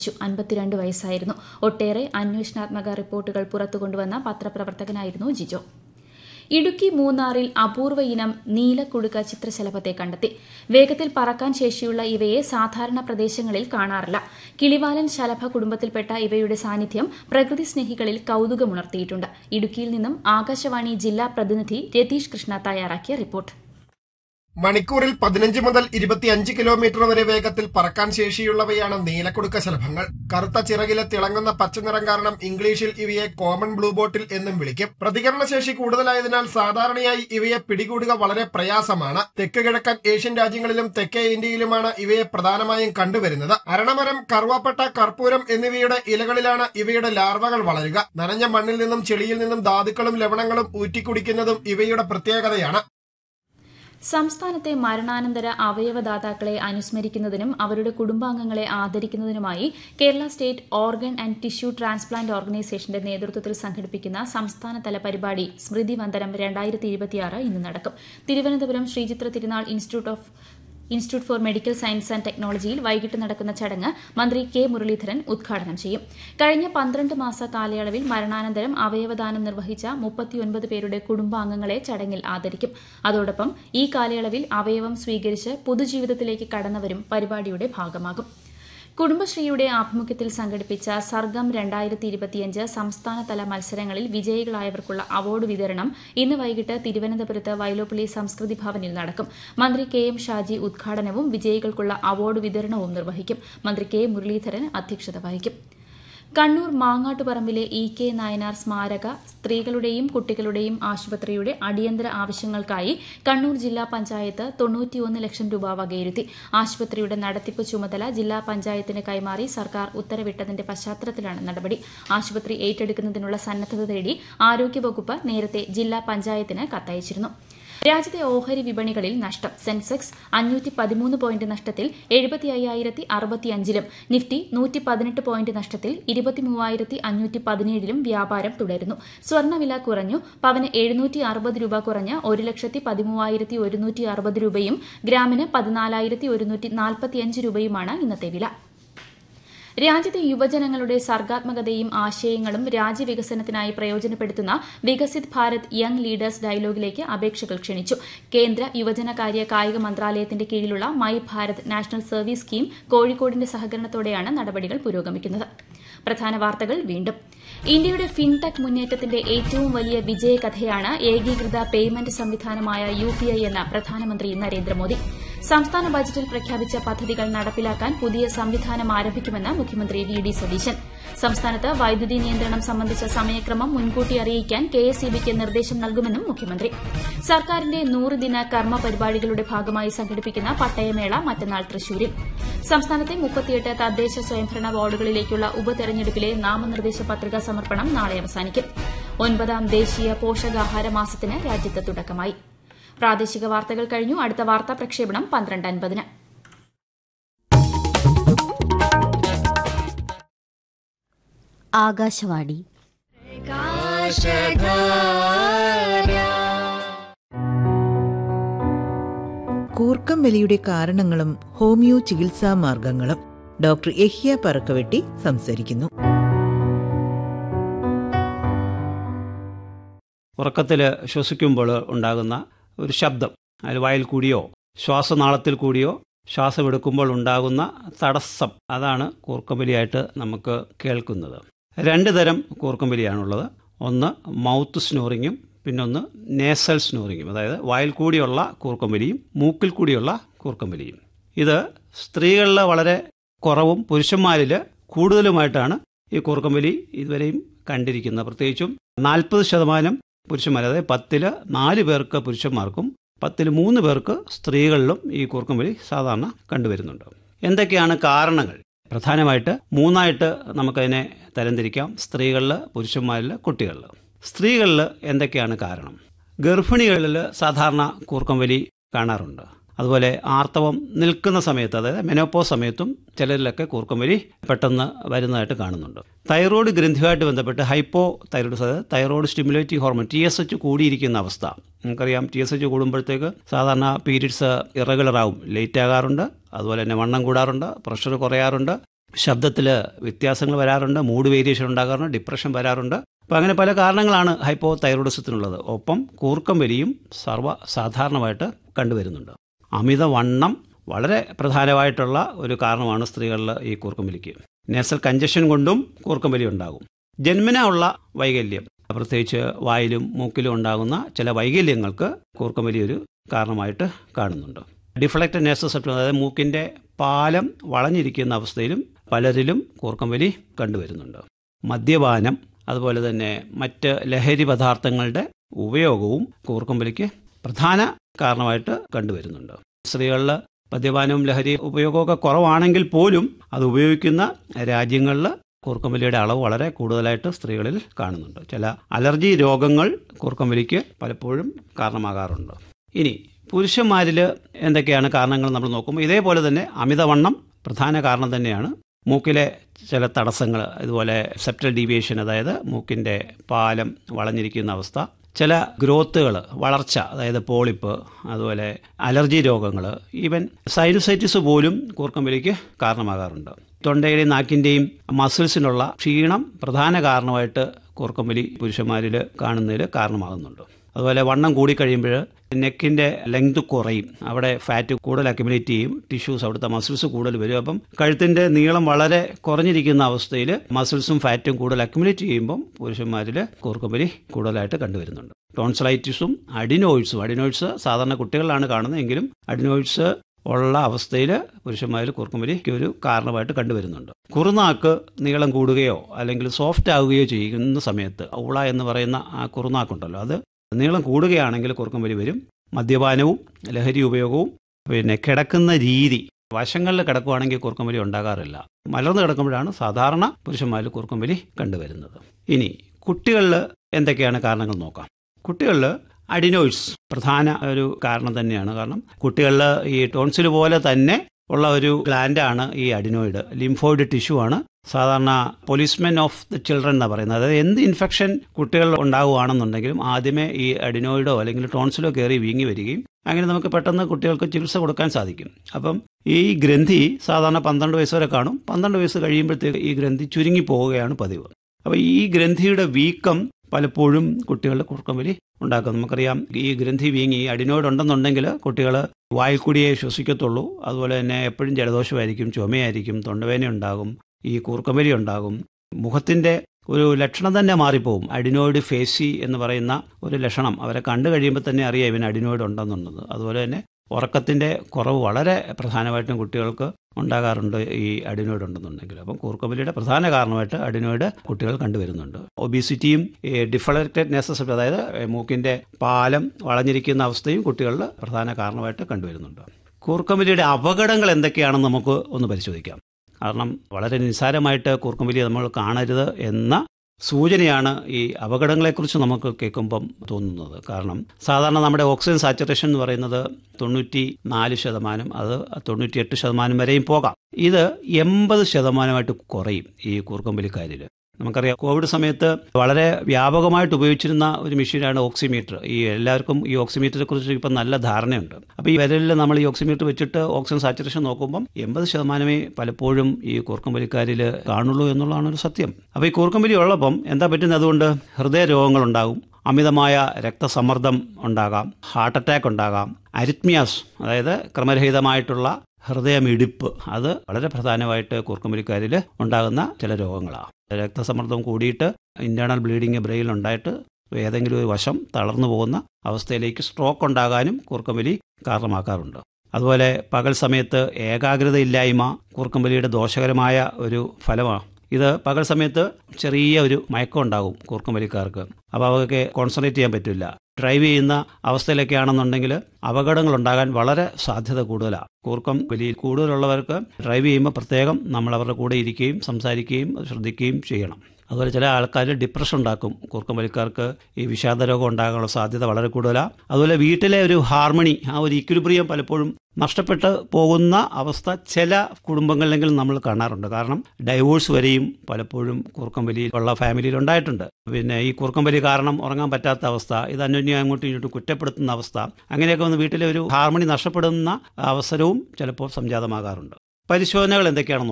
അൻപത്തിരണ്ട് വയസ്സായിരുന്നു ഒട്ടേറെ അന്വേഷണാത്മക റിപ്പോർട്ടുകൾ പുറത്തുകൊണ്ടുവന്ന പത്രപ്രവർത്തകനായിരുന്നു ജിജോ ഇടുക്കി മൂന്നാറിൽ അപൂർവ ഇനം നീലക്കുടുക്ക ചിത്രശലഭത്തെ കണ്ടെത്തി വേഗത്തിൽ പറക്കാൻ ശേഷിയുള്ള ഇവയെ സാധാരണ പ്രദേശങ്ങളിൽ കാണാറില്ല കിളിവാലൻ ശലഭ കുടുംബത്തിൽപ്പെട്ട ഇവയുടെ സാന്നിധ്യം പ്രകൃതി സ്നേഹികളിൽ കൌതുകമുണർത്തിയിട്ടുണ്ട് ഇടുക്കിയിൽ നിന്നും ആകാശവാണി ജില്ലാ പ്രതിനിധി രതീഷ് കൃഷ്ണ തയ്യാറാക്കിയ റിപ്പോർട്ട് മണിക്കൂറിൽ പതിനഞ്ച് മുതൽ ഇരുപത്തിയഞ്ച് കിലോമീറ്റർ വരെ വേഗത്തിൽ പറക്കാൻ ശേഷിയുള്ളവയാണ് നീലക്കുടുക്ക ശലഭങ്ങൾ കറുത്ത ചിറകിലെ തിളങ്ങുന്ന പച്ചനിറം കാരണം ഇംഗ്ലീഷിൽ ഇവയെ കോമൺ ബ്ലൂ ബോട്ടിൽ എന്നും വിളിക്കും പ്രതികരണശേഷി കൂടുതലായതിനാൽ സാധാരണയായി ഇവയെ പിടികൂടുക വളരെ പ്രയാസമാണ് തെക്ക് കിഴക്കൻ ഏഷ്യൻ രാജ്യങ്ങളിലും തെക്കേ ഇന്ത്യയിലുമാണ് ഇവയെ പ്രധാനമായും കണ്ടുവരുന്നത് അരണമരം കറുവാപ്പട്ട കർപ്പൂരം എന്നിവയുടെ ഇലകളിലാണ് ഇവയുടെ ലാർവകൾ വളരുക നനഞ്ഞ മണ്ണിൽ നിന്നും ചെളിയിൽ നിന്നും ധാതുക്കളും ലവണങ്ങളും ഊറ്റിക്കുടിക്കുന്നതും ഇവയുടെ പ്രത്യേകതയാണ് സംസ്ഥാനത്തെ മരണാനന്തര അവയവദാതാക്കളെ അനുസ്മരിക്കുന്നതിനും അവരുടെ കുടുംബാംഗങ്ങളെ ആദരിക്കുന്നതിനുമായി Kerala state organ and tissue transplant ഓർഗനൈസേഷന്റെ നേതൃത്വത്തിൽ സംഘടിപ്പിക്കുന്ന സംസ്ഥാനതല പരിപാടി സ്മൃതി വന്ദനം ഇന്ന് നടക്കും Thiruvananthapuram Sree Chitra Thirunal institute of institute for medical science and ടെക്നോളജിയിൽ വൈകിട്ട് നടക്കുന്ന ചടങ്ങ് മന്ത്രി കെ മുരളീധരൻ ഉദ്ഘാടനം ചെയ്യും കഴിഞ്ഞ പന്ത്രണ്ട് മാസ കാലയളവിൽ മരണാനന്തരം അവയവദാനം നിർവഹിച്ച മുപ്പത്തിയൊൻപത് പേരുടെ കുടുംബാംഗങ്ങളെ ചടങ്ങിൽ ആദരിക്കും അതോടൊപ്പം ഈ കാലയളവിൽ അവയവം സ്വീകരിച്ച് പൊതുജീവിതത്തിലേക്ക് കടന്നവരും പരിപാടിയുടെ ഭാഗമാകും കുടുംബശ്രീയുടെ ആഭിമുഖ്യത്തിൽ സംഘടിപ്പിച്ച സർഗം രണ്ടായിരത്തി ഇരുപത്തിയഞ്ച് സംസ്ഥാനതല മത്സരങ്ങളിൽ വിജയികളായവർക്കുള്ള അവാർഡ് വിതരണം ഇന്ന് വൈകിട്ട് തിരുവനന്തപുരത്ത് വൈലോപ്പള്ളി സംസ്കൃതി ഭവനിൽ നടക്കും മന്ത്രി കെ എം ഷാജി ഉദ്ഘാടനവും വിജയികൾക്കുള്ള അവാർഡ് വിതരണവും നിർവഹിക്കും മന്ത്രി കെ മുരളീധരൻ അധ്യക്ഷത വഹിക്കും കണ്ണൂർ മാങ്ങാട്ടുപറമ്പിലെ ഇ കെ നായനാർ സ്മാരക സ്ത്രീകളുടെയും കുട്ടികളുടെയും ആശുപത്രിയുടെ അടിയന്തര ആവശ്യങ്ങൾക്കായി കണ്ണൂർ ജില്ലാ പഞ്ചായത്ത് തൊണ്ണൂറ്റിയൊന്ന് ലക്ഷം രൂപ വകയിരുത്തി ആശുപത്രിയുടെ നടത്തിപ്പ് ചുമതല ജില്ലാ പഞ്ചായത്തിന് കൈമാറി സർക്കാർ ഉത്തരവിട്ടതിന്റെ പശ്ചാത്തലത്തിലാണ് നടപടി ആശുപത്രി ഏറ്റെടുക്കുന്നതിനുള്ള സന്നദ്ധത തേടി ആരോഗ്യവകുപ്പ് നേരത്തെ ജില്ലാ പഞ്ചായത്തിന് കത്തയച്ചിരുന്നു രാജ്യത്തെ ഓഹരി വിപണികളിൽ നഷ്ടം സെൻസെക്സ് അഞ്ഞൂറ്റി പതിമൂന്ന് പോയിന്റ് നഷ്ടത്തിൽ എഴുപത്തി അയ്യായിരത്തി അറുപത്തിയഞ്ചിലും നിഫ്റ്റി നൂറ്റി പതിനെട്ട് പോയിന്റ് നഷ്ടത്തിൽ ഇരുപത്തിമൂവായിരത്തി അഞ്ഞൂറ്റി പതിനേഴിലും വ്യാപാരം തുടരുന്നു സ്വർണ്ണവില കുറഞ്ഞു പവന് എഴുന്നൂറ്റി അറുപത് രൂപ കുറഞ്ഞ് ഒരു ലക്ഷത്തി പതിമൂവായിരത്തി ഒരുന്നൂറ്റി അറുപത് രൂപയും ഗ്രാമിന് പതിനാലായിരത്തി ഒരുന്നൂറ്റി നാൽപ്പത്തിയഞ്ച് രൂപയുമാണ് ഇന്നത്തെ വില രാജ്യത്തെ യുവജനങ്ങളുടെ സർഗാത്മകതയും ആശയങ്ങളും രാജ്യവികസനത്തിനായി പ്രയോജനപ്പെടുത്തുന്ന വികസിത് ഭാരത് യങ് ലീഡേഴ്സ് ഡയലോഗിലേക്ക് അപേക്ഷകൾ ക്ഷണിച്ചു കേന്ദ്ര യുവജനകാര്യ കായിക മന്ത്രാലയത്തിന്റെ കീഴിലുള്ള my Bharat national service scheme കോഴിക്കോടിന്റെ സഹകരണത്തോടെയാണ് നടപടികൾ പുരോഗമിക്കുന്നത് പ്രധാന വാർത്തകൾ വീണ്ടും ഇന്ത്യയുടെ ഫിൻടെക് മുന്നേറ്റത്തിന്റെ ഏറ്റവും വലിയ വിജയകഥയാണ് ഏകീകൃത പേയ്മെന്റ് സംവിധാനമായ യുപിഐ എന്ന് പ്രധാനമന്ത്രി നരേന്ദ്രമോദി സംസ്ഥാന ബജറ്റിൽ പ്രഖ്യാപിച്ച പദ്ധതികൾ നടപ്പിലാക്കാൻ പുതിയ സംവിധാനം ആരംഭിക്കുമെന്ന് മുഖ്യമന്ത്രി വി ഡി സതീശൻ സംസ്ഥാനത്ത് വൈദ്യുതി നിയന്ത്രണം സംബന്ധിച്ച സമയക്രമം മുൻകൂട്ടി അറിയിക്കാൻ കെഎസ്ഇബിക്ക് നിർദ്ദേശം നൽകുമെന്നും മുഖ്യമന്ത്രി സർക്കാരിന്റെ നൂറ് ദിന കർമ്മ പരിപാടികളുടെ ഭാഗമായി സംഘടിപ്പിക്കുന്ന പട്ടയമേള മറ്റന്നാൾ തൃശൂരിൽ സംസ്ഥാനത്തെ മുപ്പത്തിയെട്ട് തദ്ദേശ സ്വയംഭരണ വാർഡുകളിലേക്കുള്ള ഉപതെരഞ്ഞെടുപ്പിലെ നാമനിർദ്ദേശ പത്രികാ സമർപ്പണം നാളെ അവസാനിക്കും ഒൻപതാം ദേശീയ പോഷകാഹാര മാസത്തിന് രാജ്യത്ത് തുടക്കമായി പ്രാദേശിക വാർത്തകൾ കഴിഞ്ഞു അടുത്ത വാർത്താ പ്രക്ഷേപണം പന്ത്രണ്ട് അൻപതിന് ആകാശവാണി കൂർക്കം വലിയുടെ കാരണങ്ങളും ഹോമിയോ ചികിത്സാ മാർഗങ്ങളും ഡോക്ടർ എഹിയ പറക്കവെട്ടി സംസാരിക്കുന്നു ഉറക്കത്തിൽ ശ്വസിക്കുമ്പോൾ ഉണ്ടാകുന്ന ഒരു ശബ്ദം അതിൽ വായിൽ കൂടിയോ ശ്വാസനാളത്തിൽ കൂടിയോ ശ്വാസമെടുക്കുമ്പോൾ ഉണ്ടാകുന്ന തടസ്സം അതാണ് കൂർക്കമ്പലിയായിട്ട് നമുക്ക് കേൾക്കുന്നത് രണ്ട് തരം കൂർക്കമ്പലിയാണുള്ളത് ഒന്ന് മൗത്ത് സ്നോറിങ്ങും പിന്നൊന്ന് നേസൽ സ്നോറിങ്ങും അതായത് വായിൽ കൂടിയുള്ള കൂർക്കമ്പലിയും മൂക്കിൽ കൂടിയുള്ള കൂർക്കമ്പലിയും ഇത് സ്ത്രീകളിൽ വളരെ കുറവും പുരുഷന്മാരിൽ കൂടുതലുമായിട്ടാണ് ഈ കൂർക്കമ്പലി ഇതുവരെയും കണ്ടിരിക്കുന്നത് പ്രത്യേകിച്ചും നാൽപ്പത് ശതമാനം പുരുഷന്മാർ അതായത് പത്തിൽ നാല് പേർക്ക് പുരുഷന്മാർക്കും പത്തിൽ മൂന്ന് പേർക്ക് സ്ത്രീകളിലും ഈ കൂർക്കമ്പലി സാധാരണ കണ്ടുവരുന്നുണ്ട് എന്തൊക്കെയാണ് കാരണങ്ങൾ പ്രധാനമായിട്ട് മൂന്നായിട്ട് നമുക്കതിനെ തരംതിരിക്കാം സ്ത്രീകളിൽ പുരുഷന്മാരിൽ കുട്ടികളിൽ സ്ത്രീകളിൽ എന്തൊക്കെയാണ് കാരണം ഗർഭിണികളിൽ സാധാരണ കൂർക്കമ്പലി കാണാറുണ്ട് അതുപോലെ ആർത്തവം നിൽക്കുന്ന സമയത്ത് അതായത് മെനോപ്പോ സമയത്തും ചിലരിലൊക്കെ കൂർക്കമ്പലി പെട്ടെന്ന് വരുന്നതായിട്ട് കാണുന്നുണ്ട് തൈറോയ്ഡ് ഗ്രന്ഥിയുമായിട്ട് ബന്ധപ്പെട്ട് ഹൈപ്പോ തൈറോയ്ഡ് അതായത് thyroid stimulative hormone T S H കൂടിയിരിക്കുന്ന അവസ്ഥ നമുക്കറിയാം ടി എസ് എച്ച് കൂടുമ്പോഴത്തേക്ക് സാധാരണ പീരീഡ്സ് ഇറഗുലർ ആവും ലേറ്റ് ആകാറുണ്ട് അതുപോലെ തന്നെ വണ്ണം കൂടാറുണ്ട് പ്രഷർ കുറയാറുണ്ട് ശബ്ദത്തിൽ വ്യത്യാസങ്ങൾ വരാറുണ്ട് മൂഡ് വേരിയേഷൻ ഉണ്ടാകാറുണ്ട് ഡിപ്രഷൻ വരാറുണ്ട് അപ്പോൾ അങ്ങനെ പല കാരണങ്ങളാണ് ഹൈപ്പോ തൈറോയിഡിസത്തിനുള്ളത് ഒപ്പം കൂർക്കം വലിയും സർവ്വസാധാരണമായിട്ട് കണ്ടുവരുന്നുണ്ട് അമിതവണ്ണം വളരെ പ്രധാനമായിട്ടുള്ള ഒരു കാരണമാണ് സ്ത്രീകളിൽ ഈ കൂർക്കം വലിക്ക് നേസൽ കഞ്ചഷൻ കൊണ്ടും കൂർക്കം വലി ഉണ്ടാകും ജന്മന ഉള്ള വൈകല്യം പ്രത്യേകിച്ച് വായിലും മൂക്കിലും ഉണ്ടാകുന്ന ചില വൈകല്യങ്ങൾക്ക് കൂർക്കം വലി ഒരു കാരണമായിട്ട് കാണുന്നുണ്ട് ഡിഫ്ലക്റ്റഡ് നേസൽ സെപ്റ്റം അതായത് മൂക്കിൻ്റെ പാലം വളഞ്ഞിരിക്കുന്ന അവസ്ഥയിലും പലരിലും കൂർക്കം വലി കണ്ടുവരുന്നുണ്ട് മദ്യപാനം അതുപോലെ തന്നെ മറ്റ് ലഹരി പദാർത്ഥങ്ങളുടെ ഉപയോഗവും കൂർക്കം വലിക്ക് പ്രധാന കാരണമായിട്ട് കണ്ടുവരുന്നുണ്ട് സ്ത്രീകളിൽ മദ്യപാനവും ലഹരി ഉപയോഗമൊക്കെ കുറവാണെങ്കിൽ പോലും അത് ഉപയോഗിക്കുന്ന രാജ്യങ്ങളിൽ കൂർക്കമ്പലിയുടെ അളവ് വളരെ കൂടുതലായിട്ട് സ്ത്രീകളിൽ കാണുന്നുണ്ട് ചില അലർജി രോഗങ്ങൾ കൂർക്കമ്പലിക്ക് പലപ്പോഴും കാരണമാകാറുണ്ട് ഇനി പുരുഷന്മാരിൽ എന്തൊക്കെയാണ് കാരണങ്ങൾ നമ്മൾ നോക്കുമ്പോൾ ഇതേപോലെ തന്നെ അമിതവണ്ണം പ്രധാന കാരണം തന്നെയാണ് മൂക്കിലെ ചില തടസ്സങ്ങൾ ഇതുപോലെ സെപ്റ്റൽ ഡീവിയേഷൻ അതായത് മൂക്കിൻ്റെ പാലം വളഞ്ഞിരിക്കുന്ന അവസ്ഥ ചില ഗ്രോത്തുകൾ വളർച്ച അതായത് പോളിപ്പ് അതുപോലെ അലർജി രോഗങ്ങൾ ഈവൻ സൈനുസൈറ്റിസ് പോലും കൂർക്കമ്പലിക്ക് കാരണമാകാറുണ്ട് തൊണ്ടയുടെയും നാക്കിൻ്റെയും മസിൽസിനുള്ള ക്ഷീണം പ്രധാന കാരണമായിട്ട് കൂർക്കമ്പലി പുരുഷന്മാരിൽ കാണുന്നതിൽ കാരണമാകുന്നുണ്ട് അതുപോലെ വണ്ണം കൂടിക്കഴിയുമ്പോൾ നെക്കിൻ്റെ ലെങ്ത് കുറയും അവിടെ ഫാറ്റ് കൂടുതൽ അക്യുമുലേറ്റ് ചെയ്യും ടിഷ്യൂസ് അവിടുത്തെ മസിൽസ് കൂടുതൽ വരും അപ്പം കഴുത്തിൻ്റെ നീളം വളരെ കുറഞ്ഞിരിക്കുന്ന അവസ്ഥയിൽ മസിൽസും ഫാറ്റും കൂടുതൽ അക്യുമുലേറ്റ് ചെയ്യുമ്പം പുരുഷന്മാരിൽ കൂർക്കമ്പലി കൂടുതലായിട്ട് കണ്ടുവരുന്നുണ്ട് ടോൺസലൈറ്റിസും അഡിനോയിഡ്സും അഡിനോയിഡ്സ് സാധാരണ കുട്ടികളിലാണ് കാണുന്നത് എങ്കിലും അഡിനോയിഡ്സ് ഉള്ള അവസ്ഥയിൽ പുരുഷന്മാരിൽ കൂർക്കമ്പലിക്ക് ഒരു കാരണമായിട്ട് കണ്ടുവരുന്നുണ്ട് കുറുനാക്ക് നീളം കൂടുകയോ അല്ലെങ്കിൽ സോഫ്റ്റ് ആവുകയോ ചെയ്യുന്ന സമയത്ത് ഊള എന്ന് പറയുന്ന ആ കുറുനാക്കുണ്ടല്ലോ അത് നീളം കൂടുകയാണെങ്കിൽ കുറുക്കമ്പലി വരും മദ്യപാനവും ലഹരി ഉപയോഗവും പിന്നെ കിടക്കുന്ന രീതി വശങ്ങളിൽ കിടക്കുവാണെങ്കിൽ കുറുക്കമ്പലി ഉണ്ടാകാറില്ല മലർന്നു കിടക്കുമ്പോഴാണ് സാധാരണ പുരുഷന്മാരിൽ കുറുക്കമ്പലി കണ്ടുവരുന്നത് ഇനി കുട്ടികളിൽ എന്തൊക്കെയാണ് കാരണങ്ങൾ നോക്കാം കുട്ടികളിൽ അഡിനോയിഡ്സ് പ്രധാന ഒരു കാരണം തന്നെയാണ് കാരണം കുട്ടികളിൽ ഈ ടോൺസിൽ പോലെ തന്നെ ഉള്ള ഒരു ഗ്ലാൻഡാണ് ഈ അഡിനോയിഡ് ലിംഫോയിഡ് ടിഷ്യൂ ആണ് സാധാരണ പോലീസ്മെൻ ഓഫ് ദ ചിൽഡ്രൻ എന്നാണ് പറയുന്നത് അതായത് എന്ത് ഇൻഫെക്ഷൻ കുട്ടികൾ ഉണ്ടാവുകയാണെന്നുണ്ടെങ്കിലും ആദ്യമേ ഈ അഡിനോയിഡോ അല്ലെങ്കിൽ ടോൺസിലോ കയറി വീങ്ങി വരികയും അങ്ങനെ നമുക്ക് പെട്ടെന്ന് കുട്ടികൾക്ക് ചികിത്സ കൊടുക്കാൻ സാധിക്കും അപ്പം ഈ ഗ്രന്ഥി സാധാരണ പന്ത്രണ്ട് വയസ്സ് വരെ കാണും പന്ത്രണ്ട് വയസ്സ് കഴിയുമ്പോഴത്തേക്ക് ഈ ഗ്രന്ഥി ചുരുങ്ങി പോവുകയാണ് പതിവ് അപ്പോൾ ഈ ഗ്രന്ഥിയുടെ വീക്കം പലപ്പോഴും കുട്ടികളുടെ കുറുക്കമ്പലി ഉണ്ടാക്കും നമുക്കറിയാം ഈ ഗ്രന്ഥി വീങ്ങി അഡിനോയിഡ് ഉണ്ടെന്നുണ്ടെങ്കിൽ കുട്ടികൾ വായിൽ കൂടിയേ ശ്വസിക്കത്തുള്ളൂ അതുപോലെ തന്നെ എപ്പോഴും ജലദോഷമായിരിക്കും ചുമയായിരിക്കും തൊണ്ടവേന ഉണ്ടാകും ഈ കൂർക്കമ്പലി ഉണ്ടാകും മുഖത്തിൻ്റെ ഒരു ലക്ഷണം തന്നെ മാറിപ്പോവും അഡിനോയിഡ് ഫേസി എന്ന് പറയുന്ന ഒരു ലക്ഷണം അവരെ കണ്ടു കഴിയുമ്പോൾ തന്നെ അറിയാം ഇവന് അഡിനോയിഡ് ഉണ്ടെന്നുള്ളത് അതുപോലെ തന്നെ ഉറക്കത്തിൻ്റെ കുറവ് വളരെ പ്രധാനമായിട്ടും കുട്ടികൾക്ക് ഉണ്ടാകാറുണ്ട് ഈ അഡിനോയിഡ് ഉണ്ടെന്നുണ്ടെങ്കിൽ അപ്പം കൂർക്കമ്പലിയുടെ പ്രധാന കാരണമായിട്ട് അഡിനോയിഡ് കുട്ടികൾ കണ്ടുവരുന്നുണ്ട് ഒബിസിറ്റിയും ഡിഫളക്റ്റഡ് നെസസ് അതായത് മൂക്കിൻ്റെ പാലം വളഞ്ഞിരിക്കുന്ന അവസ്ഥയും കുട്ടികളിൽ പ്രധാന കാരണമായിട്ട് കണ്ടുവരുന്നുണ്ട് കൂർക്കമ്പലിയുടെ അപകടങ്ങൾ എന്തൊക്കെയാണെന്ന് നമുക്ക് ഒന്ന് പരിശോധിക്കാം കാരണം വളരെ നിസ്സാരമായിട്ട് കൂർക്കമ്പലി നമ്മൾ കാണരുത് എന്ന സൂചനയാണ് ഈ അപകടങ്ങളെക്കുറിച്ച് നമുക്ക് കേൾക്കുമ്പം തോന്നുന്നത് കാരണം സാധാരണ നമ്മുടെ ഓക്സിജൻ സാച്ചുറേഷൻ എന്ന് പറയുന്നത് തൊണ്ണൂറ്റി നാല് ശതമാനം അത് തൊണ്ണൂറ്റിയെട്ട് ശതമാനം വരെയും പോകാം ഇത് എൺപത് ശതമാനമായിട്ട് കുറയും ഈ കൂർക്കമ്പലിക്കാരിൽ നമുക്കറിയാം കോവിഡ് സമയത്ത് വളരെ വ്യാപകമായിട്ട് ഉപയോഗിച്ചിരുന്ന ഒരു മെഷീനാണ് ഓക്സിമീറ്റർ ഈ എല്ലാവർക്കും ഈ ഓക്സിമീറ്ററെ കുറിച്ച് ഇപ്പം നല്ല ധാരണയുണ്ട് അപ്പോൾ ഈ വിരലിൽ നമ്മൾ ഈ ഓക്സിമീറ്റർ വെച്ചിട്ട് ഓക്സിജൻ സാച്ചുറേഷൻ നോക്കുമ്പം എൺപത് ശതമാനമേ പലപ്പോഴും ഈ കൂർക്കമ്പലിക്കാരിൽ കാണുള്ളൂ എന്നുള്ളതാണ് ഒരു സത്യം അപ്പോൾ ഈ കൂർക്കമ്പലി ഉള്ളപ്പം എന്താ പറ്റുന്നത് അതുകൊണ്ട് ഹൃദയ രോഗങ്ങളുണ്ടാകും അമിതമായ രക്തസമ്മർദ്ദം ഉണ്ടാകാം ഹാർട്ട് അറ്റാക്ക് ഉണ്ടാകാം അരിത്മിയാസ് അതായത് ക്രമരഹിതമായിട്ടുള്ള ഹൃദയമിടിപ്പ് അത് വളരെ പ്രധാനമായിട്ട് കൂർക്കമ്പലിക്കാരിൽ ഉണ്ടാകുന്ന ചില രോഗങ്ങളാണ് രക്തസമ്മർദ്ദം കൂടിയിട്ട് ഇന്റേണൽ ബ്ലീഡിങ് ബ്രെയിൻ ഉണ്ടായിട്ട് ഏതെങ്കിലും ഒരു വശം തളർന്നു പോകുന്ന അവസ്ഥയിലേക്ക് സ്ട്രോക്ക് ഉണ്ടാകാനും കൂർക്കമ്പലി കാരണമാക്കാറുണ്ട് അതുപോലെ പകൽ സമയത്ത് ഏകാഗ്രതയില്ലായ്മ കൂർക്കമ്പലിയുടെ ദോഷകരമായ ഒരു ഫലമാണ് ഇത് പകൽ സമയത്ത് ചെറിയ ഒരു മയക്കം ഉണ്ടാകും കൂർക്കമ്പലിക്കാർക്ക് അപ്പോൾ അവർക്ക് കോൺസെൻട്രേറ്റ് ചെയ്യാൻ പറ്റില്ല ഡ്രൈവ് ചെയ്യുന്ന അവസ്ഥയിലൊക്കെ ആണെന്നുണ്ടെങ്കിൽ അപകടങ്ങൾ ഉണ്ടാകാൻ വളരെ സാധ്യത കൂടുതലാണ് കൂർക്കം വലിയ കൂടുതലുള്ളവർക്ക് ഡ്രൈവ് ചെയ്യുമ്പോൾ പ്രത്യേകം നമ്മൾ അവരുടെ കൂടെ ഇരിക്കുകയും സംസാരിക്കുകയും ശ്രദ്ധിക്കുകയും ചെയ്യണം അതുപോലെ ചില ആൾക്കാർ ഡിപ്രഷൻ ഉണ്ടാക്കും കൂർക്കം വലിക്കാർക്ക് ഈ വിഷാദ രോഗം ഉണ്ടാകാനുള്ള സാധ്യത വളരെ കൂടുതലാണ് അതുപോലെ വീട്ടിലെ ഒരു ഹാർമണി ആ ഒരു ഇക്വിലിബ്രിയം പലപ്പോഴും നഷ്ടപ്പെട്ട് പോകുന്ന അവസ്ഥ ചില കുടുംബങ്ങളിലെങ്കിലും നമ്മൾ കാണാറുണ്ട് കാരണം ഡൈവോഴ്സ് വരെയും പലപ്പോഴും കൂർക്കം വലി ഉള്ള ഫാമിലിയിൽ ഉണ്ടായിട്ടുണ്ട് പിന്നെ ഈ കൂർക്കം വലി കാരണം ഉറങ്ങാൻ പറ്റാത്ത അവസ്ഥ ഇത് അന്യോന്യം അങ്ങോട്ടും ഇങ്ങോട്ടും കുറ്റപ്പെടുത്തുന്ന അവസ്ഥ അങ്ങനെയൊക്കെ വന്ന് വീട്ടിലെ ഒരു ഹാർമണി നഷ്ടപ്പെടുന്ന അവസരവും ചിലപ്പോൾ സംജാതമാകാറുണ്ട് പരിശോധനകൾ എന്തൊക്കെയാണെന്ന് നോക്കാം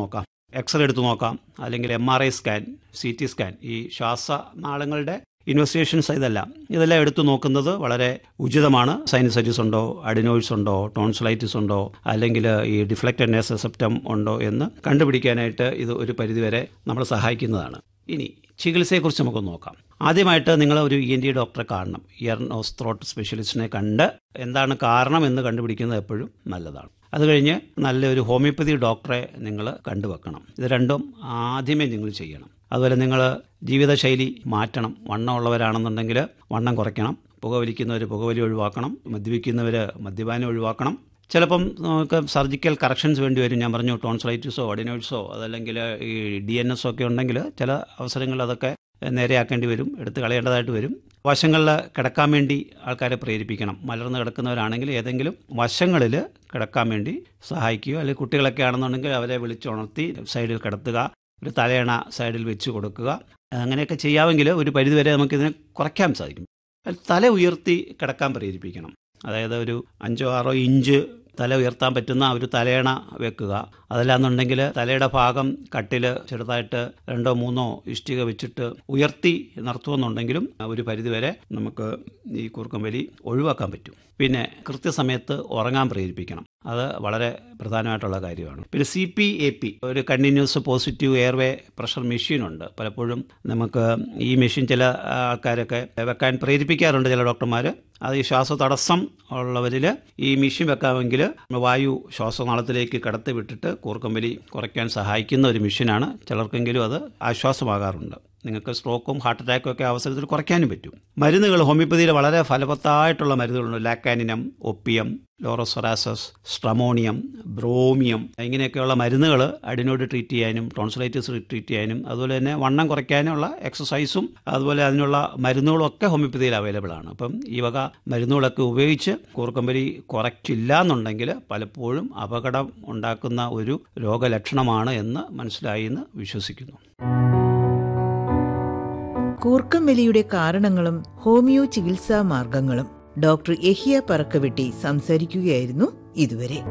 എക്സ്റേ എടുത്ത് നോക്കാം അല്ലെങ്കിൽ M R I scan C T scan ഈ ശ്വാസനാളങ്ങളുടെ ഇൻവെസ്റ്റിഗേഷൻസ് ഇതെല്ലാം ഇതെല്ലാം എടുത്തു നോക്കുന്നത് വളരെ ഉചിതമാണ് സൈനസൈറ്റിസ് ഉണ്ടോ അഡിനോയിഡ്സ് ഉണ്ടോ ടോൺസിലൈറ്റിസ് ഉണ്ടോ അല്ലെങ്കിൽ ഈ ഡിഫ്ലക്റ്റഡ് നേസൽ സെപ്റ്റം ഉണ്ടോ എന്ന് കണ്ടുപിടിക്കാനായിട്ട് ഇത് ഒരു പരിധിവരെ നമ്മളെ സഹായിക്കുന്നതാണ് ഇനി ചികിത്സയെക്കുറിച്ച് നമുക്ക് നോക്കാം ആദ്യമായിട്ട് നിങ്ങൾ ഒരു ഇ എൻ ഡി ഡോക്ടറെ കാണണം ഇയർ നോസ് ത്രോട്ട് സ്പെഷ്യലിസ്റ്റിനെ കണ്ട് എന്താണ് കാരണം എന്ന് കണ്ടുപിടിക്കുന്നത് എപ്പോഴും നല്ലതാണ് അത് കഴിഞ്ഞ് നല്ലൊരു ഹോമിയോപ്പതി ഡോക്ടറെ നിങ്ങൾ കണ്ടുവെക്കണം ഇത് രണ്ടും ആദ്യമേ നിങ്ങൾ ചെയ്യണം അതുപോലെ നിങ്ങൾ ജീവിതശൈലി മാറ്റണം വണ്ണമുള്ളവരാണെന്നുണ്ടെങ്കിൽ വണ്ണം കുറയ്ക്കണം പുകവലിക്കുന്നവർ പുകവലി ഒഴിവാക്കണം മദ്യപിക്കുന്നവർ മദ്യപാനം ഒഴിവാക്കണം ചിലപ്പം നമുക്ക് സർജിക്കൽ കറക്ഷൻസ് വേണ്ടി വരും ഞാൻ പറഞ്ഞു ടോൺസലൈറ്റിസോ അഡിനോയിഡ്സോ അതല്ലെങ്കിൽ ഈ ഡി എൻ എസ് ഒക്കെ ഉണ്ടെങ്കിൽ ചില അവസരങ്ങളിൽ അതൊക്കെ നേരെയാക്കേണ്ടി വരും എടുത്ത് കളയേണ്ടതായിട്ട് വരും വശങ്ങളിൽ കിടക്കാൻ വേണ്ടി ആൾക്കാരെ പ്രേരിപ്പിക്കണം മലർന്ന് കിടക്കുന്നവരാണെങ്കിൽ ഏതെങ്കിലും വശങ്ങളിൽ കിടക്കാൻ വേണ്ടി സഹായിക്കുകയോ അല്ലെങ്കിൽ കുട്ടികളൊക്കെ ആണെന്നുണ്ടെങ്കിൽ അവരെ വിളിച്ചുണർത്തി സൈഡിൽ കിടത്തുക ഒരു തലയണ സൈഡിൽ വെച്ച് കൊടുക്കുക അങ്ങനെയൊക്കെ ചെയ്യാമെങ്കിൽ ഒരു പരിധിവരെ നമുക്കിതിനെ കുറയ്ക്കാൻ സാധിക്കും തല ഉയർത്തി കിടക്കാൻ പ്രേരിപ്പിക്കണം അതായത് ഒരു അഞ്ചോ ആറോ ഇഞ്ച് തല ഉയർത്താൻ പറ്റുന്ന ഒരു തലയണ വെക്കുക അതല്ലാന്നുണ്ടെങ്കിൽ തലയുടെ ഭാഗം കട്ടിൽ ചെറുതായിട്ട് രണ്ടോ മൂന്നോ ഇഷ്ടിക വെച്ചിട്ട് ഉയർത്തി നിർത്തുമെന്നുണ്ടെങ്കിലും ഒരു പരിധിവരെ നമുക്ക് ഈ കൂർക്കം വലി ഒഴിവാക്കാൻ പറ്റും പിന്നെ കൃത്യസമയത്ത് ഉറങ്ങാൻ പ്രേരിപ്പിക്കണം അത് വളരെ പ്രധാനമായിട്ടുള്ള കാര്യമാണ് പിന്നെ സി പി എ പി ഒരു കണ്ടിന്യൂസ് പോസിറ്റീവ് എയർവേ പ്രഷർ മെഷീനുണ്ട് പലപ്പോഴും നമുക്ക് ഈ മെഷീൻ ചില ആൾക്കാരൊക്കെ വെക്കാൻ പ്രേരിപ്പിക്കാറുണ്ട് ചില ഡോക്ടർമാർ അത് ഈ ശ്വാസ തടസ്സം ഉള്ളവരിൽ ഈ മെഷീൻ വെക്കാമെങ്കിൽ വായു ശ്വാസനാളത്തിലേക്ക് കടത്തി വിട്ടിട്ട് കൂർക്കമ്പലി കുറയ്ക്കാൻ സഹായിക്കുന്ന ഒരു മെഷീനാണ് ചിലർക്കെങ്കിലും അത് ആശ്വാസമാകാറുണ്ട് നിങ്ങൾക്ക് സ്ട്രോക്കും ഹാർട്ട് അറ്റാക്കും ഒക്കെ അവസരത്തിൽ കുറയ്ക്കാനും പറ്റും മരുന്നുകൾ ഹോമിയോപ്പതിയിൽ വളരെ ഫലവത്തായിട്ടുള്ള മരുന്നുകളുണ്ട് ലാക്കാനിനം ഒപ്പിയം ലോറോസൊറാസസ് സ്ട്രമോണിയം ബ്രോമിയം ഇങ്ങനെയൊക്കെയുള്ള മരുന്നുകൾ അഡിനോഡ് ട്രീറ്റ് ചെയ്യാനും ടോൺസിലൈറ്റിസ് ട്രീറ്റ് ചെയ്യാനും അതുപോലെ തന്നെ വണ്ണം കുറയ്ക്കാനുള്ള എക്സസൈസും അതുപോലെ അതിനുള്ള മരുന്നുകളും ഒക്കെ ഹോമിയോപ്പതിയിൽ അവൈലബിൾ ആണ് അപ്പം ഈ വക മരുന്നുകളൊക്കെ ഉപയോഗിച്ച് കൂർക്കമ്പരി കുറയ്ക്കില്ല എന്നുണ്ടെങ്കിൽ പലപ്പോഴും അപകടം ഉണ്ടാക്കുന്ന ഒരു രോഗലക്ഷണമാണ് എന്ന് മനസ്സിലായി എന്ന് വിശ്വസിക്കുന്നു കൂർക്കം വലിയുടെ കാരണങ്ങളും ഹോമിയോ ചികിത്സാ മാർഗങ്ങളും ഡോക്ടർ എഹിയ പറക്കവെട്ടി സംസാരിക്കുകയായിരുന്നു ഇതുവരെ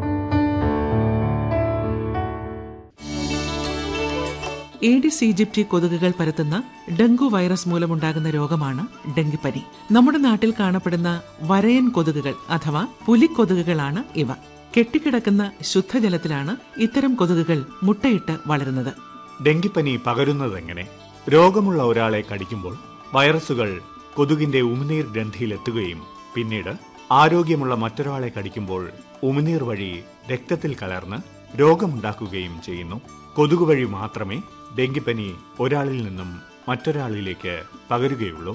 ഏഡിസ് ഈജിപ്തി കൊതുകുകൾ പരത്തുന്ന ഡെങ്കു വൈറസ് മൂലമുണ്ടാകുന്ന രോഗമാണ് ഡെങ്കിപ്പനി നമ്മുടെ നാട്ടിൽ കാണപ്പെടുന്ന വരയൻ കൊതുകുകൾ അഥവാ പുലിക്കൊതുകുകളാണ് ഇവ കെട്ടിക്കിടക്കുന്ന ശുദ്ധജലത്തിലാണ് ഇത്തരം കൊതുകുകൾ മുട്ടയിട്ട് വളരുന്നത് ഡെങ്കിപ്പനി പകരുന്നതെങ്ങനെ രോഗമുള്ള ഒരാളെ കടിക്കുമ്പോൾ വൈറസുകൾ കൊതുകിന്റെ ഉമിനീർ ഗ്രന്ഥിയിലെത്തുകയും പിന്നീട് ആരോഗ്യമുള്ള മറ്റൊരാളെ കടിക്കുമ്പോൾ ഉമിനീർ വഴി രക്തത്തിൽ കലർന്ന് രോഗമുണ്ടാക്കുകയും ചെയ്യുന്നു കൊതുക് വഴി മാത്രമേ ഡെങ്കിപ്പനി ഒരാളിൽ നിന്നും മറ്റൊരാളിലേക്ക് പകരുകയുള്ളൂ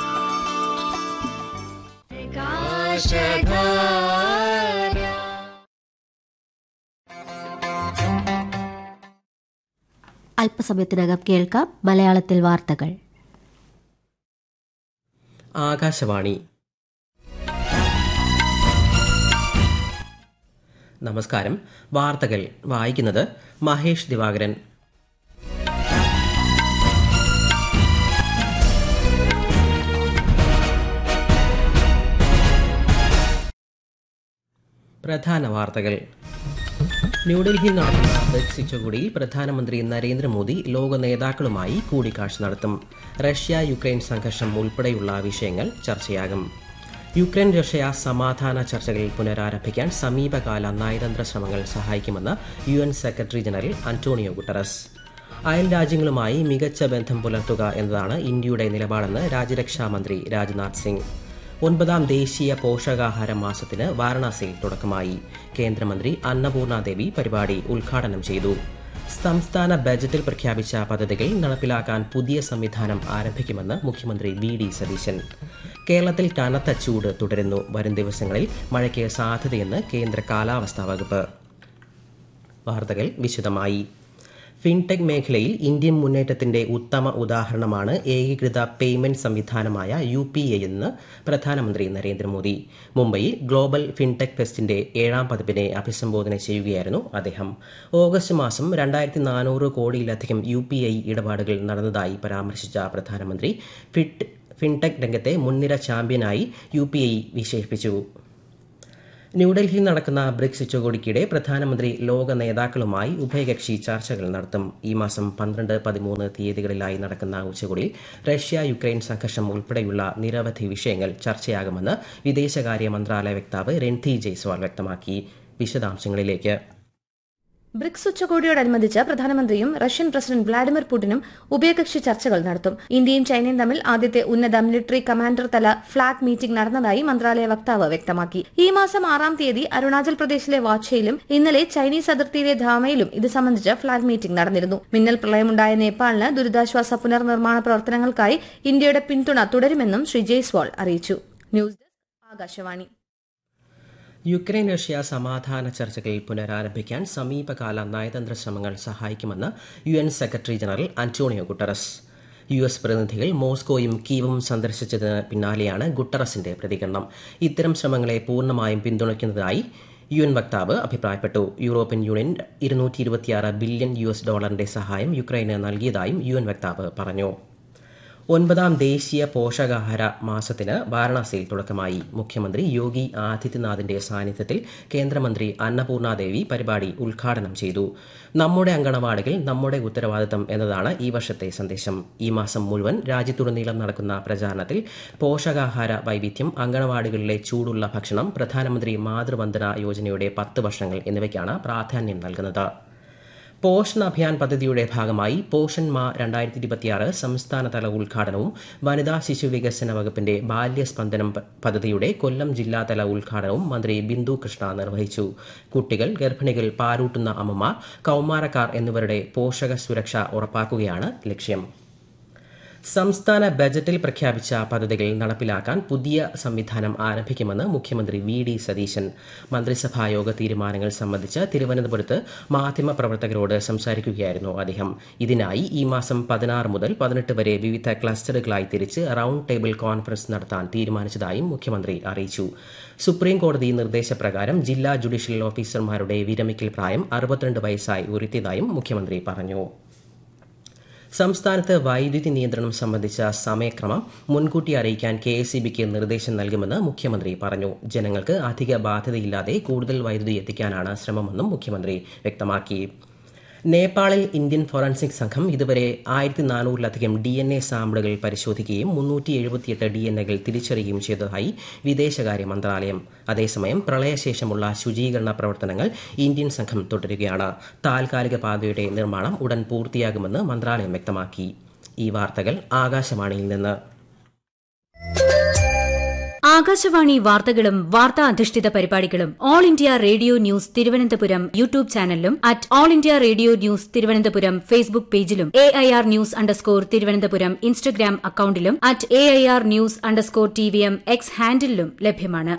അല്പസമയത്തിനകം കേൾക്കാം മലയാളത്തിൽ വാർത്തകൾ ആകാശവാണി നമസ്കാരം വാർത്തകൾ വായിക്കുന്നത് മഹേഷ് ദിവാകരൻ പ്രധാന വാർത്തകൾ ന്യൂഡൽഹിയിൽ നടക്കുന്ന ബ്രിക്സ് ഉച്ചകോടിയിൽ പ്രധാനമന്ത്രി നരേന്ദ്രമോദി ലോക നേതാക്കളുമായി കൂടിക്കാഴ്ച നടത്തും റഷ്യ യുക്രൈൻ സംഘർഷം ഉൾപ്പെടെയുള്ള വിഷയങ്ങൾ ചർച്ചയാകും യുക്രൈൻ റഷ്യ സമാധാന ചർച്ചകൾ പുനരാരംഭിക്കാൻ സമീപകാല നയതന്ത്ര ശ്രമങ്ങൾ സഹായിക്കുമെന്ന് U N secretary general Antonio Guterres അയൽ രാജ്യങ്ങളുമായി മികച്ച ബന്ധം പുലർത്തുക എന്നതാണ് ഇന്ത്യയുടെ നിലപാടെന്ന് രാജ്യരക്ഷാ മന്ത്രി രാജ്നാഥ് സിംഗ് ഒൻപതാം ദേശീയ പോഷകാഹാര മാസത്തിന് വാരണാസിയിൽ തുടക്കമായി കേന്ദ്രമന്ത്രി അന്നപൂർണ ദേവി പരിപാടി ഉദ്ഘാടനം ചെയ്തു സംസ്ഥാന ബജറ്റിൽ പ്രഖ്യാപിച്ച പദ്ധതികൾ നടപ്പിലാക്കാൻ പുതിയ സംവിധാനം ആരംഭിക്കുമെന്ന് മുഖ്യമന്ത്രി വി ഡി സതീശൻ കേരളത്തിൽ കനത്ത ചൂട് തുടരുന്നു വരും ദിവസങ്ങളിൽ മഴയ്ക്ക് സാധ്യതയെന്ന് കേന്ദ്ര കാലാവസ്ഥാ വകുപ്പ് വാർത്തകൾ വിശദമായി ഫിൻടെക് മേഖലയിൽ ഇന്ത്യൻ മുന്നേറ്റത്തിന്റെ ഉത്തമ ഉദാഹരണമാണ് ഏകീകൃത പേയ്മെന്റ് സംവിധാനമായ യു പി ഐ എന്ന് പ്രധാനമന്ത്രി നരേന്ദ്രമോദി മുംബൈയിൽ ഗ്ലോബൽ ഫിൻടെക് ഫെസ്റ്റിന്റെ ഏഴാം പതിപ്പിനെ അഭിസംബോധന ചെയ്യുകയായിരുന്നു അദ്ദേഹം ഓഗസ്റ്റ് മാസം രണ്ടായിരത്തി നാനൂറ് കോടിയിലധികം യു പി ഐ ഇടപാടുകൾ നടന്നതായി പരാമർശിച്ച പ്രധാനമന്ത്രി ഫിറ്റ് ഫിൻടെക് രംഗത്തെ മുൻനിര ചാമ്പ്യനായി യു പി ഐ വിശേഷിപ്പിച്ചു ന്യൂഡൽഹിയിൽ നടക്കുന്ന ബ്രിക്സ് ഉച്ചകോടിക്കിടെ പ്രധാനമന്ത്രി ലോക നേതാക്കളുമായി ഉഭയകക്ഷി ചർച്ചകൾ നടത്തും ഈ മാസം പന്ത്രണ്ട് പതിമൂന്ന് തീയതികളിലായി നടക്കുന്ന ഉച്ചകോടിയിൽ റഷ്യ യുക്രൈൻ സംഘർഷം ഉൾപ്പെടെയുള്ള നിരവധി വിഷയങ്ങൾ ചർച്ചയാകുമെന്ന് വിദേശകാര്യ മന്ത്രാലയ വക്താവ് രൺധി ജയ്സ്വാൾ വ്യക്തമാക്കി വിശദാംശങ്ങളിലേക്ക് ബ്രിക്സ് ഉച്ചകോടിയോടനുബന്ധിച്ച് പ്രധാനമന്ത്രിയും റഷ്യൻ പ്രസിഡന്റ് വ്ളാഡിമിർ പുടിനും ഉഭയകക്ഷി ചർച്ചകൾ നടത്തും ഇന്ത്യയും ചൈനയും തമ്മിൽ ആദ്യത്തെ ഉന്നത മിലിറ്ററി കമാൻഡർ തല ഫ്ളാഗ് മീറ്റിംഗ് നടന്നതായി മന്ത്രാലയ വക്താവ് വ്യക്തമാക്കി ഈ മാസം ആറാം തീയതി അരുണാചൽ പ്രദേശിലെ വാച്ചയിലും ഇന്നലെ ചൈനീസ് അതിർത്തിയിലെ ധാമയിലും ഇത് സംബന്ധിച്ച് ഫ്ളാഗ് മീറ്റിംഗ് നടന്നിരുന്നു മിന്നൽ പ്രളയമുണ്ടായ നേപ്പാളിന് ദുരിതാശ്വാസ പുനർനിർമ്മാണ പ്രവർത്തനങ്ങൾക്കായി ഇന്ത്യയുടെ പിന്തുണ തുടരുമെന്നും ശ്രീ ജയ്സ്വാൾ അറിയിച്ചു news desk Akashvani Ukraine Russia സമാധാന ചർച്ചകൾ പുനരാരംഭിക്കാൻ സമീപകാല നയതന്ത്ര ശ്രമങ്ങൾ സഹായിക്കുമെന്ന് U N secretary general Antonio Guterres U S പ്രതിനിധികൾ മോസ്കോയും കീവും സന്ദർശിച്ചതിന് പിന്നാലെയാണ് ഗുട്ടറസിന്റെ പ്രതികരണം ഇത്തരം ശ്രമങ്ങളെ പൂർണ്ണമായും പിന്തുണയ്ക്കുന്നതായി യു എൻ വക്താവ് അഭിപ്രായപ്പെട്ടു യൂറോപ്യൻ യൂണിയൻ ഇരുന്നൂറ്റി ഇരുപത്തിയാറ് ബില്യൺ യു എസ് ഡോളറിന്റെ സഹായം യുക്രൈന് നൽകിയതായും യു എൻ വക്താവ് പറഞ്ഞു ഒൻപതാം ദേശീയ പോഷകാഹാര മാസത്തിന് വാരണാസിയിൽ തുടക്കമായി മുഖ്യമന്ത്രി യോഗി ആദിത്യനാഥിന്റെ സാന്നിധ്യത്തിൽ കേന്ദ്രമന്ത്രി അന്നപൂർണ ദേവി പരിപാടി ഉദ്ഘാടനം ചെയ്തു നമ്മുടെ അങ്കണവാടികൾ നമ്മുടെ ഉത്തരവാദിത്തം എന്നതാണ് ഈ വർഷത്തെ സന്ദേശം ഈ മാസം മുഴുവൻ രാജ്യത്തുടനീളം നടക്കുന്ന പ്രചാരണത്തിൽ പോഷകാഹാര വൈവിധ്യം അങ്കണവാടികളിലെ ചൂടുള്ള ഭക്ഷണം പ്രധാനമന്ത്രി മാതൃവന്ദന യോജനയുടെ പത്ത് വർഷങ്ങൾ എന്നിവയ്ക്കാണ് പ്രാധാന്യം നൽകുന്നത് പോഷൺ അഭിയാൻ പദ്ധതിയുടെ ഭാഗമായി പോഷൻ മാ രണ്ടായിരത്തി ഇരുപത്തിയാറ് സംസ്ഥാനതല ഉദ്ഘാടനവും വനിതാ ശിശു വികസന വകുപ്പിന്റെ ബാല്യസ്പന്ദനം പദ്ധതിയുടെ കൊല്ലം ജില്ലാതല ഉദ്ഘാടനവും മന്ത്രി ബിന്ദു കൃഷ്ണ നിർവഹിച്ചു കുട്ടികൾ ഗർഭിണികൾ പാലൂട്ടുന്ന അമ്മമാർ കൌമാരക്കാർ എന്നിവരുടെ പോഷക സുരക്ഷ ഉറപ്പാക്കുകയാണ് ലക്ഷ്യം സംസ്ഥാന ബജറ്റിൽ പ്രഖ്യാപിച്ച പദ്ധതികൾ നടപ്പിലാക്കാൻ പുതിയ സംവിധാനം ആരംഭിക്കുമെന്ന് മുഖ്യമന്ത്രി വി ഡി സതീശൻ മന്ത്രിസഭാ യോഗ തീരുമാനങ്ങൾ സംബന്ധിച്ച് തിരുവനന്തപുരത്ത് മാധ്യമപ്രവർത്തകരോട് സംസാരിക്കുകയായിരുന്നു അദ്ദേഹം ഇതിനായി ഈ മാസം പതിനാറ് മുതൽ പതിനെട്ട് വരെ വിവിധ ക്ലസ്റ്ററുകളായി തിരിച്ച് റൌണ്ട് ടേബിൾ കോൺഫറൻസ് നടത്താൻ തീരുമാനിച്ചതായും മുഖ്യമന്ത്രി അറിയിച്ചു സുപ്രീം കോടതി നിർദ്ദേശപ്രകാരം ജില്ലാ ജുഡീഷ്യൽ ഓഫീസർമാരുടെ വിരമിക്കൽ പ്രായം അറുപത്തിരണ്ട് വയസ്സായി ഉയർത്തിയതായും മുഖ്യമന്ത്രി പറഞ്ഞു സംസ്ഥാനത്ത് വൈദ്യുതി നിയന്ത്രണം സംബന്ധിച്ച സമയക്രമം മുൻകൂട്ടി അറിയിക്കാൻ കെ എസ് സി ബിക്ക് നിർദ്ദേശം നൽകുമെന്ന് മുഖ്യമന്ത്രി പറഞ്ഞു ജനങ്ങൾക്ക് അധിക ബാധ്യതയില്ലാതെ കൂടുതൽ വൈദ്യുതി എത്തിക്കാനാണ് ശ്രമമെന്നും മുഖ്യമന്ത്രി വ്യക്തമാക്കി നേപ്പാളിൽ ഇന്ത്യൻ ഫോറൻസിക് സംഘം ഇതുവരെ ആയിരത്തി നാനൂറിലധികം ഡി എൻ എ സാമ്പിളുകൾ പരിശോധിക്കുകയും മുന്നൂറ്റി എഴുപത്തിയെട്ട് ഡി എൻ എകൾ തിരിച്ചറിയുകയും ചെയ്തതായി വിദേശകാര്യ മന്ത്രാലയം അതേസമയം പ്രളയശേഷമുള്ള ശുചീകരണ പ്രവർത്തനങ്ങൾ ഇന്ത്യൻ സംഘം തുടരുകയാണ് താൽക്കാലിക പാതയുടെ നിർമ്മാണം ഉടൻ പൂർത്തിയാകുമെന്ന് മന്ത്രാലയം വ്യക്തമാക്കി ഈ വാർത്തകൾ ആകാശവാണിയിൽ നിന്ന് ആകാശവാണി വാർത്തകളും വാർത്താ അധിഷ്ഠിത പരിപാടികളും all India radio news Thiruvananthapuram YouTube ചാനലിലും at all India radio news Thiruvananthapuram Facebook പേജിലും A I R news underscore Thiruvananthapuram Instagram അക്കൌണ്ടിലും at A I R news underscore T V M X ഹാൻഡിലും ലഭ്യമാണ്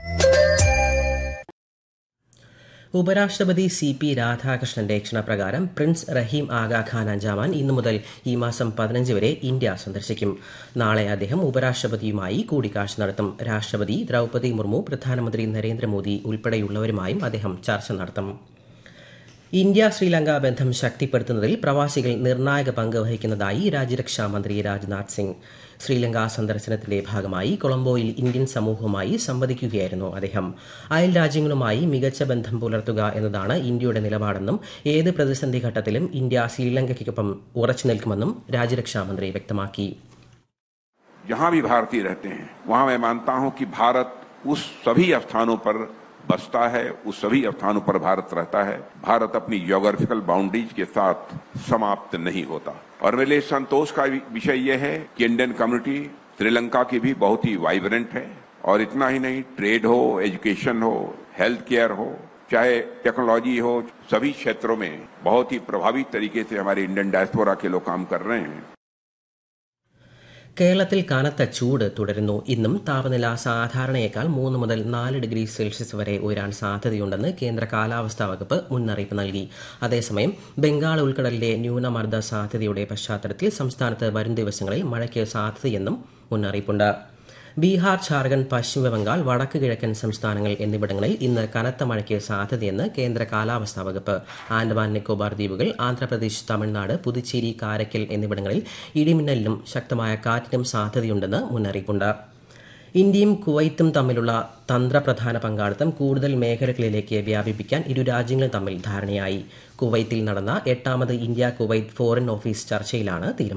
ഉപരാഷ്ട്രപതി സി പി രാധാകൃഷ്ണന്റെ ക്ഷണപ്രകാരം പ്രിൻസ് റഹീം ആഗാ ഖാൻ അഞ്ചാമാൻ ഇന്നു മുതൽ ഈ മാസം പതിനഞ്ച് വരെ ഇന്ത്യ സന്ദർശിക്കും നാളെ അദ്ദേഹം ഉപരാഷ്ട്രപതിയുമായി കൂടിക്കാഴ്ച നടത്തും രാഷ്ട്രപതി ദ്രൌപദി മുർമു പ്രധാനമന്ത്രി നരേന്ദ്രമോദി ഉൾപ്പെടെയുള്ളവരുമായും അദ്ദേഹം ചർച്ച നടത്തും ഇന്ത്യ ശ്രീലങ്ക ബന്ധം ശക്തിപ്പെടുത്തുന്നതിൽ പ്രവാസികൾ നിർണായക പങ്ക് വഹിക്കുന്നതായി രാജ്യരക്ഷാ മന്ത്രി രാജ്നാഥ് സിംഗ് ശ്രീലങ്ക സന്ദർശനത്തിന്റെ ഭാഗമായി കൊളംബോയിൽ ഇന്ത്യൻ സമൂഹവുമായി സംവദിക്കുകയായിരുന്നു അദ്ദേഹം അയൽ രാജ്യങ്ങളുമായി മികച്ച ബന്ധം പുലർത്തുക എന്നതാണ് ഇന്ത്യയുടെ നിലപാടെന്നും ഏത് പ്രതിസന്ധി ഘട്ടത്തിലും ഇന്ത്യ ശ്രീലങ്കയ്ക്കൊപ്പം ഉറച്ചു നിൽക്കുമെന്നും രാജ്യരക്ഷാ മന്ത്രി വ്യക്തമാക്കി जहां भी भारतीय रहते हैं वहां मैं मानता हूं कि भारत उस सभी स्थानों पर बसता है उस सभी स्थानों पर भारत रहता है भारत अपनी जियोग्राफिकल बाउंड्रीज के साथ समाप्त नहीं होता और मेरे लिए संतोष का विषय यह है कि इंडियन कम्युनिटी श्रीलंका की भी बहुत ही वाइब्रेंट है और इतना ही नहीं ट्रेड हो एजुकेशन हो हेल्थ केयर हो चाहे टेक्नोलॉजी हो सभी क्षेत्रों में बहुत ही प्रभावी तरीके से हमारे इंडियन डायस्पोरा के लोग काम कर रहे हैं കേരളത്തിൽ കനത്ത ചൂട് തുടരുന്നു ഇന്നും താപനില സാധാരണയേക്കാൾ മൂന്ന് മുതൽ നാല് ഡിഗ്രി സെൽഷ്യസ് വരെ ഉയരാൻ സാധ്യതയുണ്ടെന്ന് കേന്ദ്ര കാലാവസ്ഥാ വകുപ്പ് മുന്നറിയിപ്പ് നൽകി അതേസമയം ബംഗാൾ ഉൾക്കടലിലെ ന്യൂനമർദ്ദ സാധ്യതയുടെ പശ്ചാത്തലത്തിൽ സംസ്ഥാനത്ത് വരും ദിവസങ്ങളിൽ മഴയ്ക്ക് സാധ്യതയെന്നും മുന്നറിയിപ്പുണ്ട് ബീഹാർ ഝാർഖണ്ഡ് പശ്ചിമ ബംഗാൾ വടക്ക് കിഴക്കൻ സംസ്ഥാനങ്ങൾ എന്നിവിടങ്ങളിൽ ഇന്ന് കനത്ത മഴയ്ക്ക് സാധ്യതയെന്ന് കേന്ദ്ര കാലാവസ്ഥാ വകുപ്പ് ആൻഡമാൻ നിക്കോബാർ ദ്വീപുകൾ ആന്ധ്രാപ്രദേശ് തമിഴ്നാട് പുതുച്ചേരി കാരക്കൽ എന്നിവിടങ്ങളിൽ ഇടിമിന്നലിനും ശക്തമായ കാറ്റിനും സാധ്യതയുണ്ടെന്ന് മുന്നറിയിപ്പുണ്ട് ഇന്ത്യയും കുവൈത്തും തമ്മിലുള്ള തന്ത്രപ്രധാന പങ്കാളിത്തം കൂടുതൽ മേഖലകളിലേക്ക് വ്യാപിപ്പിക്കാൻ ഇരു രാജ്യങ്ങളും തമ്മിൽ ധാരണയായി കുവൈത്തിൽ നടന്ന എട്ടാമത് ഇന്ത്യ കുവൈത്ത് ഫോറിൻ ഓഫീസ് ചർച്ചയിലാണ് തീരുമാനം